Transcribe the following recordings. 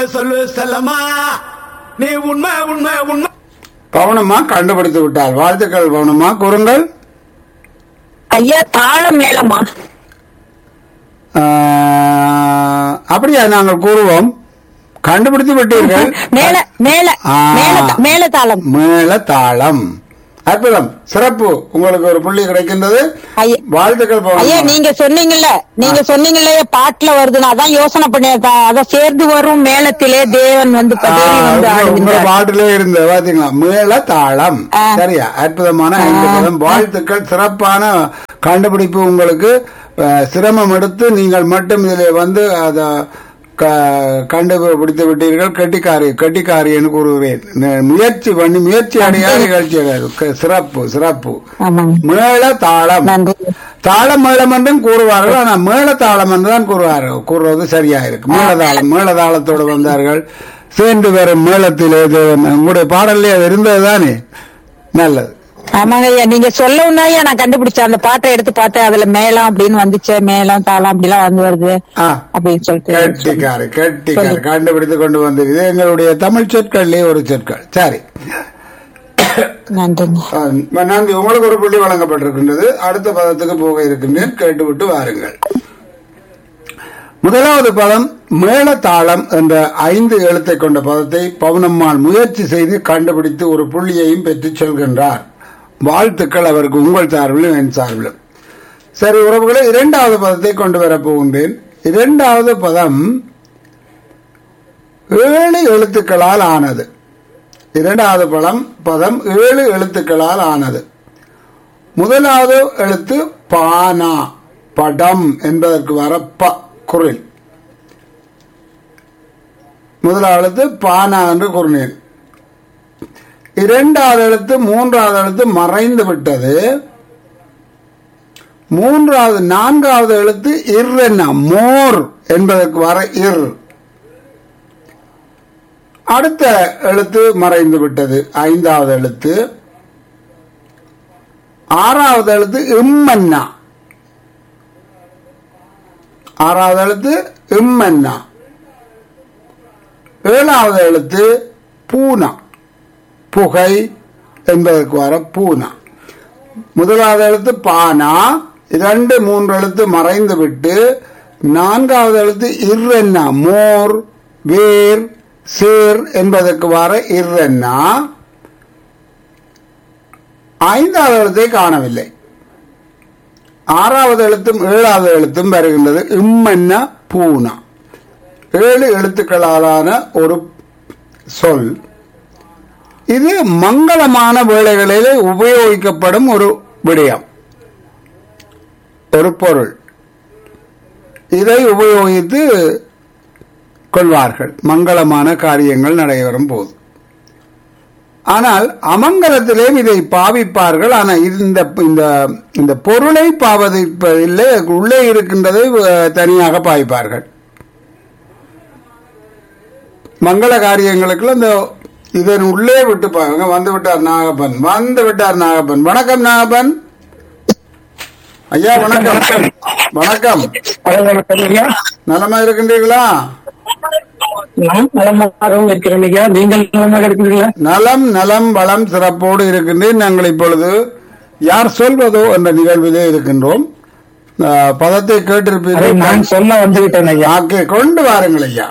சொல்லு செல்லம்மா நீ உண்மை உண்மை உண்மை பவனம்மா கண்டுபிடித்து விட்டார் வாழ்த்துக்கள் பவனம்மா கூறுங்கள் ஐயா தாளம் மேலமா ஆஹ், அப்படியா நாங்கள் கூறுவோம் கண்டுபிடித்து விட்டீர்கள் மேல மேல ஆ. மேல மேல தாளம் மேல தாளம் அற்புதம் சிறப்பு உங்களுக்கு ஒரு புள்ளி கிடைக்கின்றது ஐயா. வாழ்த்துக்கள் ஐயா பவனம்மா நீங்க சொன்னீங்கல்ல நீங்க சொன்னீங்கல்ல பாட்டுல வருது நான் அதான் யோசனை பண்ணேன் அதான் சேர்ந்து வரும் மேளத்திலே தேவன் வந்து ஆ, தேவி வந்து உங்க- உங்க ஆடுகின்றார். பாட்டிலே இருந்த பாத்தீங்களா மேல தாளம் ஆ. சரியா அற்புதமான ஐந்து பதம் வாழ்த்துக்கள் சிறப்பான கண்டுபிடிப்பு உங்களுக்கு அஹ், சிரமம் எடுத்து நீங்கள் மட்டும் இதில் வந்து அத க- கண்டுபிடித்து விட்டீர்கள் கெட்டிக்காரி கெட்டிக்காரி என்று கூறுகிறேன் ந- முயற்சி பண்ணி முயற்சி அடையாத நிகழ்ச்சி க- சிறப்பு சிறப்பு ஆமாங்க மேள தாளம் நன்றி தாளம் மேளம் என்றும் கூறுவார்கள் ஆனா மேள தாளம் என்று தான் கூறுவார்கள் கூறுவது சரியா இருக்கு மேளதாளம் மேளதாளத்தோடு வந்தார்கள் சேர்ந்து வரும் மேளத்திலே தேவன் உங்களுடைய பாடல்லே அது இருந்ததுதானே நல்லது ஆமாங்க ஐயா நீங்க சொல்லவும் தான் ஐயா நான் கண்டுபிடிச்சேன் அந்த பாட்டை எடுத்து பார்த்தேன் அதுல மேளம் அப்படின்னு வந்துச்சு மேளம் தாளம் அப்படிலாம் வந்து வருது ஆ அப்படின்னு சொல்லிட்டு கெட்டிக்காரு கெட்டிக்காரு கண்டுபிடித்து கொண்டு வந்திருக்கு எங்களுடைய தமிழ் சொற்கள்லே ஒரு சொற்கள் சரி நன்றிங்க ஆ, நன்றி உங்களுக்கு ஒரு புள்ளி வழங்கப்பட்டிருக்கின்றது அடுத்த பதத்துக்கு போக இருக்கின்றேன் கேட்டுவிட்டு வாருங்கள் முதலாவது பதம் மேளதாளம் என்ற ஐந்து எழுத்தை கொண்ட பதத்தை பவுனம்மாள் முயற்சி செய்து கண்டுபிடித்து ஒரு புள்ளியையும் பெற்றுச் செல்கின்றார் வாழ்த்துக்கள் அவருக்கு உங்கள் சார்பிலும் என் சார்பிலும் சரி உறவுகளை இரண்டாவது பதத்தை கொண்டு வரப் போகின்றேன் இரண்டாவது பதம் ஏழு எழுத்துக்களால் ஆனது இரண்டாவது படம் பதம் ஏழு எழுத்துக்களால் ஆனது முதலாவது எழுத்து பானா படம் என்பதற்கு வர ப குரல் முதலாவது எழுத்து பானா என்று கூறினேன் இரண்டாவது எழுத்து மூன்றாவது எழுத்து மறைந்து விட்டது மூன்றாவது நான்காவது எழுத்து இர் என்ன மோர் என்பதற்கு வர இர் அடுத்த எழுத்து மறைந்து விட்டது ஐந்தாவது எழுத்து ஆறாவது எழுத்து இம்மன்னா ஆறாவது எழுத்து இம்மன்னா ஏழாவது எழுத்து பூனா புகை என்பதற்கு வர பூனா முதலாவது எழுத்து பானா இரண்டு மூன்று எழுத்து மறைந்து விட்டு நான்காவது எழுத்து இர்ரென்னா மோர் வேர் சேர் என்பதற்கு வர இர்ரென்னா ஐந்தாவது எழுத்தை காணவில்லை ஆறாவது எழுத்தும் ஏழாவது எழுத்தும் வருகின்றது இம்மென்ன பூனா ஏழு எழுத்துக்களாலான ஒரு சொல் இது மங்களமான வேளைகளிலே உபயோகிக்கப்படும் ஒரு விடயம் ஒரு பொருள் இதை உபயோகித்து கொள்வார்கள் மங்களமான காரியங்கள் நடைபெறும் போது ஆனால் அமங்கலத்திலேயும் இதை பாவிப்பார்கள் ஆனால் இந்த இந்த இந்த பொருளை பாவதிப்பதில்லை உள்ளே இருக்கின்றதை அஹ், தனியாக பாவிப்பார்கள் மங்கள காரியங்களுக்குள்ள இந்த இதன் உள்ளே விட்டு பாருங்க வந்து விட்டார் நாகப்பன் வந்து விட்டார் நாகப்பன் வணக்கம் நாகப்பன் ஐயா வணக்கம் வணக்கம் நலமா இருக்கின்றீர்களா நலமாகவும் இருக்கிறேன் ஐயா நீங்கள் நலமாக இருக்கிறீங்களா நலம் நலம் வளம் சிறப்போடு இருக்கின்றேன் நாங்கள் இப்பொழுது யார் சொல்வதோ என்ற நிகழ்விலே இருக்கின்றோம் அஹ், பதத்தை அதை கேட்டிருப்பீர்கள் நான் சொல்ல வந்துவிட்டேன் ஐயா ஆக்கே கொண்டு வாருங்கள் ஐயா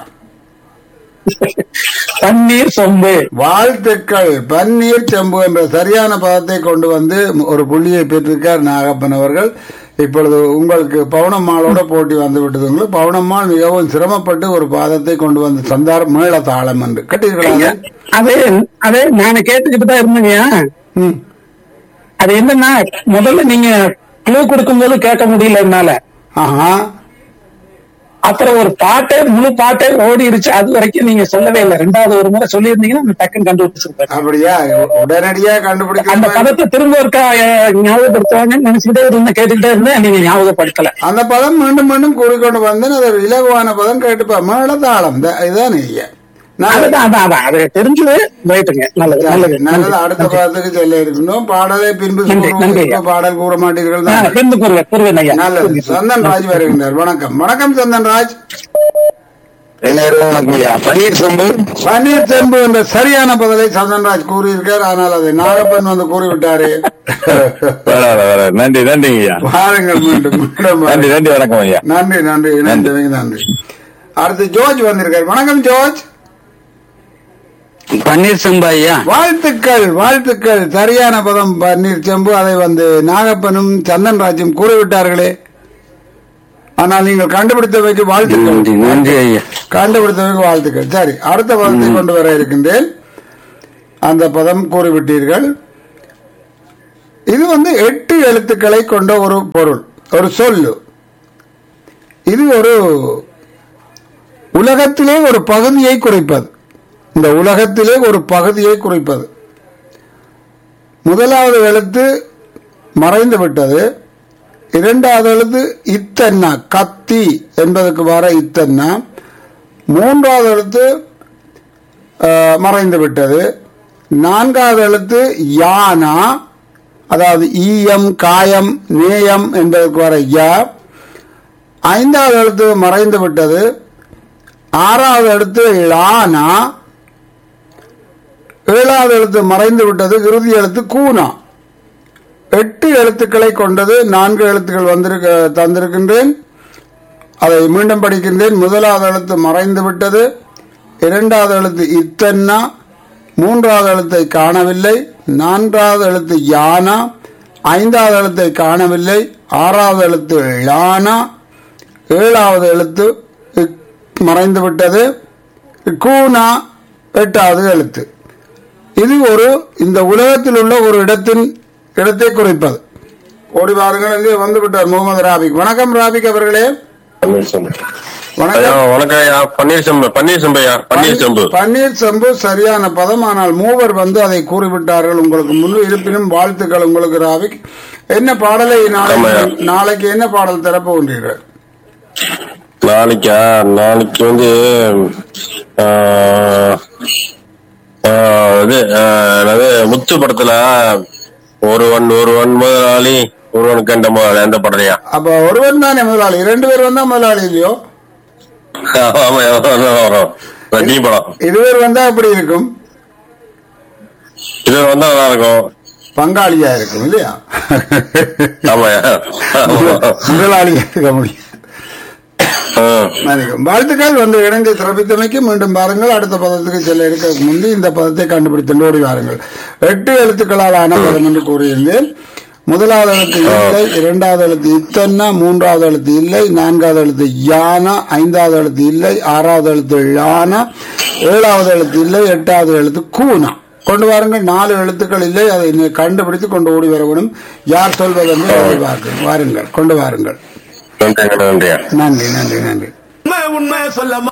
தண்ணீர் சொம்பு வாழ்த்துக்கள் பன்னீர் செம்பு என்ற சரியான பதத்தை கொண்டு வந்து ஒரு புள்ளியை பெற்றிருக்கார் நாகப்பன் அவர்கள் இப்பொழுது உங்களுக்கு பவுனம்மாளோட போட்டி வந்து விட்டது பவுனம்மாள் மிகவும் சிரமப்பட்டு ஒரு பாதத்தை கொண்டு வந்து தந்தார் மேள தாளம் என்று கட்டீர்களா அது அது நான் கேட்டுக்கிட்டு தான் இருந்தேங்கய்யா ம். அது என்னன்னா முதல்ல நீங்க க்ளூ கொடுக்கும்போது கேட்க முடியல என்னால ஆஹா அப்புறம் ஒரு பாட்டே முழு பாட்டே ஓடிடுச்சு அது வரைக்கும் நீங்க சொல்லவே இல்லை ரெண்டாவது ஒரு முறை சொல்லியிருந்தீங்கன்னா நான் டக்குன்னு கண்டுபிடிச்சிருப்பேன் அப்படியா உடனடியா அந்த கண்டுபிடிக்க பதத்தை திரும்ப ஒருக்கா அஹ், ஞாபகப்படுத்துவாங்கன்னு நினைச்சுட்டே இருந்தேன் கேட்டுக்கிட்டே இருந்தேன் நீங்க ஞாபகப்படுத்தல அந்த பதம் மீண்டும் மீண்டும் கூறிக்கொண்டு வந்தேன் அது ஒரு இலகுவான பதம் கேட்டுப்பா மேள தாளம் இந்த- இதுதானே ஐயா நல்லது அதுதான் அதான் அதான் அது தெரிஞ்சது ரைட்டுங்க நல்லது நல்லது நல்லது அடுத்த பதத்துக்கு செல்ல இருக்கணும் பாடலை பின்பு நன்றி, கூறுவோம். நன்றி. இப்ப பாடல் கூற மாட்டீர்கள் ஆ, தான் பிரிந்து கூறுவேன் கூறுவேன் ஐயா நல்லது சந்தன் ராஜ் வருகின்றார் வணக்கம் வணக்கம் சந்தன் ராஜ் எல்லாரும் வணக்கம் ஐயா பன்னீர் செம்பு பன்னீர் செம்பு என்ற சரியான பதிலை சந்தன்ராஜ் கூறியிருக்கார் ஆனால் அதை நாகப்பன் வந்து கூறிவிட்டாரு பரவாயில்ல, பரவாயில்ல. நன்றி நன்றிங்க ஐயா வாருங்கள் மீண்டும் மீண்டும் நன்றி வாருங்கள். நன்றி வணக்கம் ஐயா நன்றி நன்றி நன்றி நன்றி அடுத்து ஜோர்ஜ் வந்திருக்கார் வணக்கம் ஜோர்ஜ் பன்னீர் செம்பு ஐயா வாழ்த்துக்கள் வாழ்த்துக்கள் சரியான பதம் பன்னீர் செம்பு அதை வந்து நாகப்பனும் சந்தன்ராஜும் கூறிவிட்டார்களே ஆனால் நீங்கள் கண்டுபிடித்தவைக்கு வாழ்த்துக்கள் நன்றி நன்றி ஐயா கண்டுபிடித்தவைக்கு வாழ்த்துக்கள் சரி அடுத்த பதத்தை கொண்டு வர இருக்கின்றேன் அந்த பதம் கூறிவிட்டீர்கள் இது வந்து எட்டு எழுத்துக்களை கொண்ட ஒரு பொருள் ஒரு சொல்லு இது ஒரு உலகத்திலே ஒரு பகுதியை குறிப்பது இந்த உலகத்திலே ஒரு பகுதியை குறிப்பது முதலாவது எழுத்து மறைந்து விட்டது இரண்டாவது எழுத்து இத்தன்னா கத்தி என்பதற்கு வர இத்தன்னா மூன்றாவது எழுத்து அஹ், மறைந்து விட்டது நான்காவது எழுத்து யானா அதாவது ஈயம் காயம் நேயம் என்பதற்கு வர யா ஐந்தாவது எழுத்து மறைந்து விட்டது ஆறாவது எழுத்து லானா ஏழாவது எழுத்து மறைந்து விட்டது இறுதி எழுத்து கூனா எட்டு எழுத்துக்களை கொண்டது நான்கு எழுத்துக்கள் வந்திருக்க தந்திருக்கின்றேன் அதை மீண்டும் படிக்கின்றேன் முதலாவது எழுத்து மறைந்து விட்டது இரண்டாவது எழுத்து இத்தன்னா மூன்றாவது எழுத்தை காணவில்லை நான்காவது எழுத்து யானா ஐந்தாவது எழுத்தை காணவில்லை ஆறாவது எழுத்து லானா ஏழாவது எழுத்து இக் மறைந்து விட்டது கூனா எட்டாவது எழுத்து இது ஒரு இந்த உலகத்தில் உள்ள ஒரு இடத்தின் இடத்தை குறிப்பது ஓடி வாருங்கள் இங்கே வந்து விட்டார் முகமது ராபிக் வணக்கம் ராபிக் அவர்களே பன்னீர் செம்பு வணக்கம் வணக்கம் ஐயா பன்னீர் செம்பு பன்னீர் செம்பு ஐயா பன்னீர் செம்பு பன்னீர் செம்பு சரியான பதம் ஆனால் மூவர் வந்து அதை கூறிவிட்டார்கள் உங்களுக்கு முன் இருப்பினும் வாழ்த்துக்கள் உங்களுக்கு ராவிக் என்ன பாடலை நாளைக்கு ஆமாய்யா. நாளைக்கு என்ன பாடல் திறப்புகின்றீர்கள் நாளைக்கா நாளைக்கு வந்து ஆ, ஆ, இது ஆ, என்னது முத்து படத்துல ஒருவன் ஒருவன் முதலாளி ஒருவன் கண்ட முதலாளி அந்த படலையா அப்ப ஒருவன் தானே முதலாளி இரண்டு பேர் வந்தா முதலாளி இல்லையோ ஆமா அதான் வரும் ரஜினி படம் இருவர் வந்தா அப்படி இருக்கும் இது வந்தா நல்லா இருக்கும் பங்காளியா இருக்கும் இல்லையா ஆமாயா ஆமா. முதலாளியா இருக்க முடியும் ஆ. மன்னிக்கவும். வாழ்த்துக்கள் வந்து இணைந்து சிறப்பித்தமைக்கு மீண்டும் பாருங்கள் அடுத்த பதத்துக்கு செல்ல இருக்க முன்பு இந்த பதத்தை கண்டுபிடித்து ஓடி வாருங்கள் எட்டு எழுத்துக்களால் ஆன பதம் என்று கூறியிருந்தேன் முதலாவது எழுத்து இல்லை இரண்டாவது எழுத்து இத்தன்னா மூன்றாவது எழுத்து இல்லை நான்காவது எழுத்து யானா ஐந்தாவது எழுத்து இல்லை ஆறாவது எழுத்து லானா ஏழாவது எழுத்து இல்லை எட்டாவது எழுத்து கூனா கொண்டு வாருங்கள் நாலு எழுத்துக்கள் இல்லை அதை நீ கண்டுபிடித்து கொண்டு ஓடி வர வேண்டும் யார் சொல்வதென்று ஓடி வாருங்கள் வாருங்கள் கொண்டு வாருங்கள் நன்றிங்க நன்றியா நன்றி நன்றி நன்றி உண்மை உண்மை சொல்ல